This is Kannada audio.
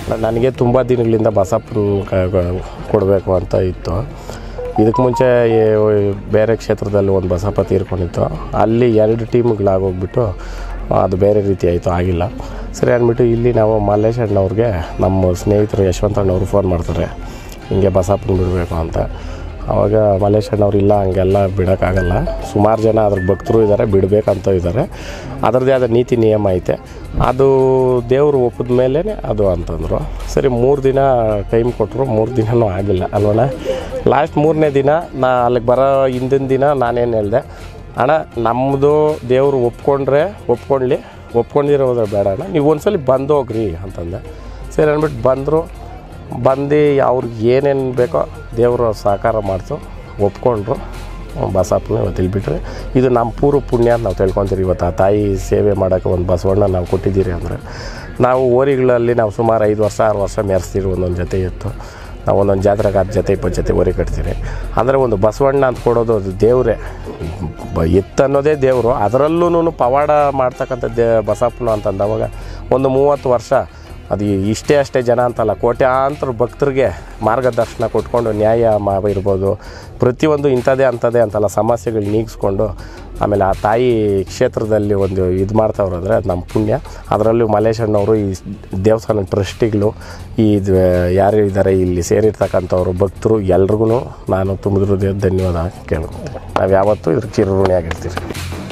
ನನಗೆ ತುಂಬ ದಿನಗಳಿಂದ ಬಸಪ್ಪನ ಕೊಡಬೇಕು ಅಂತ ಇತ್ತು ಇದಕ್ಕೆ ಮುಂಚೆ ಈ- ಬೇರೆ ಕ್ಷೇತ್ರದಲ್ಲಿ ಒಂದು ಬಸಪ್ಪ ತೀರ್ಕೊಂಡಿತ್ತು ಅಲ್ಲಿ ಎರಡು ಟೀಮ್ಗಳಾಗೋಗ್ಬಿಟ್ಟು ಅದು ಬೇರೆ ರೀತಿ ಆಯಿತು ಆಗಿಲ್ಲ ಸರಿ ಅಂದ್ಬಿಟ್ಟು ಇಲ್ಲಿ ನಾವು ಮಲ್ಲೇಶ್ ಅಣ್ಣವ್ರಿಗೆ ನಮ್ಮ ಸ್ನೇಹಿತರು ಯಶವಂತ ಅಣ್ಣವರು ಫೋನ್ ಮಾಡ್ತಾರೆ ಹಿಂಗೆ ಬಸಪ್ಪನ ಬಿಡಬೇಕು ಅಂತ ಆವಾಗ ಮಲ್ಲೇಶ್ ಅಣ್ಣವ್ರು ಇಲ್ಲ ಹಂಗೆಲ್ಲ ಬಿಡೋಕ್ಕಾಗಲ್ಲ ಸುಮಾರು ಜನ ಅದ್ರ ಭಕ್ತರು ಇದ್ದಾರೆ ಬಿಡಬೇಕಂತ ಇದ್ದಾರೆ ಅದರದ್ದೇ ಆದ ನೀತಿ ನಿಯಮ ಐತೆ ಅದು ದೇವರು ಒಪ್ಪಿದ ಮೇಲೇ ಅದು ಅಂತಂದರು ಸರಿ ಮೂರು ದಿನ ಟೈಮ್ ಕೊಟ್ಟರು ಮೂರು ದಿನವೂ ಆಗಿಲ್ಲ ಅಲ್ವಣ್ಣ ಲಾಸ್ಟ್ ಮೂರನೇ ದಿನ ನಾ ಅಲ್ಲಿಗೆ ಬರೋ ಹಿಂದಿನ ದಿನ ನಾನೇನು ಹೇಳಿದೆ ಅಣ್ಣ ನಮ್ಮದು ದೇವರು ಒಪ್ಕೊಂಡ್ರೆ ಒಪ್ಕೊಳ್ಳಿ ಒಪ್ಕೊಂಡಿರೋದ್ರೆ ಬೇಡ ಅಣ್ಣ ನೀವು ಒಂದ್ಸಲಿ ಬಂದು ಹೋಗ್ರಿ ಅಂತಂದೆ ಸರಿ ಅಂದ್ಬಿಟ್ಟು ಬಂದರು ಬಂದು ಅವ್ರಿಗೆ ಏನೇನು ಬೇಕೋ ದೇವರು ಸಹಕಾರ ಮಾಡ್ತು ಒಪ್ಕೊಂಡ್ರು ಬಸಪ್ಪನ ಇವತ್ತು ಇಲ್ಲಿ ಬಿಟ್ಟರೆ ಇದು ನಮ್ಮ ಪೂರ್ವ ಪುಣ್ಯ ಅಂತ ನಾವು ತಿಳ್ಕೊತೀರಿ ಇವತ್ತು ಆ ತಾಯಿ ಸೇವೆ ಮಾಡೋಕ್ಕೆ ಒಂದು ಬಸವಣ್ಣ ನಾವು ಕೊಟ್ಟಿದ್ದೀರಿ ಅಂದರೆ ನಾವು ಓರಿಗಳಲ್ಲಿ ನಾವು ಸುಮಾರು ಐದು ವರ್ಷ ಆರು ವರ್ಷ ಮೆರೆಸ್ತೀರಿ ಒಂದೊಂದು ಜೊತೆ ಎತ್ತು ನಾವು ಒಂದೊಂದು ಜಾತ್ರೆಗೆ ಹತ್ತು ಜೊತೆ ಇಪ್ಪತ್ತು ಜೊತೆ ಓರಿ ಕಟ್ತೀರಿ ಅಂದರೆ ಒಂದು ಬಸವಣ್ಣ ಅಂತ ಕೊಡೋದು ಅದು ದೇವರೇ ಬ ಎತ್ತು ಅನ್ನೋದೇ ದೇವರು ಅದರಲ್ಲೂ ಪವಾಡ ಮಾಡ್ತಕ್ಕಂಥ ದೇ ಬಸಪ್ಪನ ಅಂತಂದವಾಗ ಒಂದು ಮೂವತ್ತು ವರ್ಷ ಅದು ಇಷ್ಟೇ ಅಷ್ಟೇ ಜನ ಅಂತಲ್ಲ ಕೋಟ್ಯಾಂತರ ಭಕ್ತರಿಗೆ ಮಾರ್ಗದರ್ಶನ ಕೊಟ್ಕೊಂಡು ನ್ಯಾಯ ಮಾ ಇರ್ಬೋದು ಪ್ರತಿಯೊಂದು ಇಂಥದ್ದೇ ಅಂಥದ್ದೇ ಅಂತಲ್ಲ ಸಮಸ್ಯೆಗಳು ನೀಗಿಸ್ಕೊಂಡು ಆಮೇಲೆ ಆ ತಾಯಿ ಕ್ಷೇತ್ರದಲ್ಲಿ ಒಂದು ಇದು ಮಾಡ್ತಾವ್ರು ಅಂದರೆ ಅದು ನಮ್ಮ ಪುಣ್ಯ ಅದರಲ್ಲೂ ಮಲೇಶಣ್ಣವರು ಈ ದೇವಸ್ಥಾನ ಟ್ರಸ್ಟಿಗಳು ಈ ಇದು ಯಾರು ಇದ್ದಾರೆ ಇಲ್ಲಿ ಸೇರಿರ್ತಕ್ಕಂಥವ್ರು ಭಕ್ತರು ಎಲ್ರಿಗೂ ನಾನು ತುಂಬಿದ್ರು ಧನ್ಯವಾದ ಕೇಳ್ಕೊತೀನಿ ನಾವು ಯಾವತ್ತೂ ಇದ್ರ ಚಿರಋಣಿಯಾಗಿರ್ತೀವಿ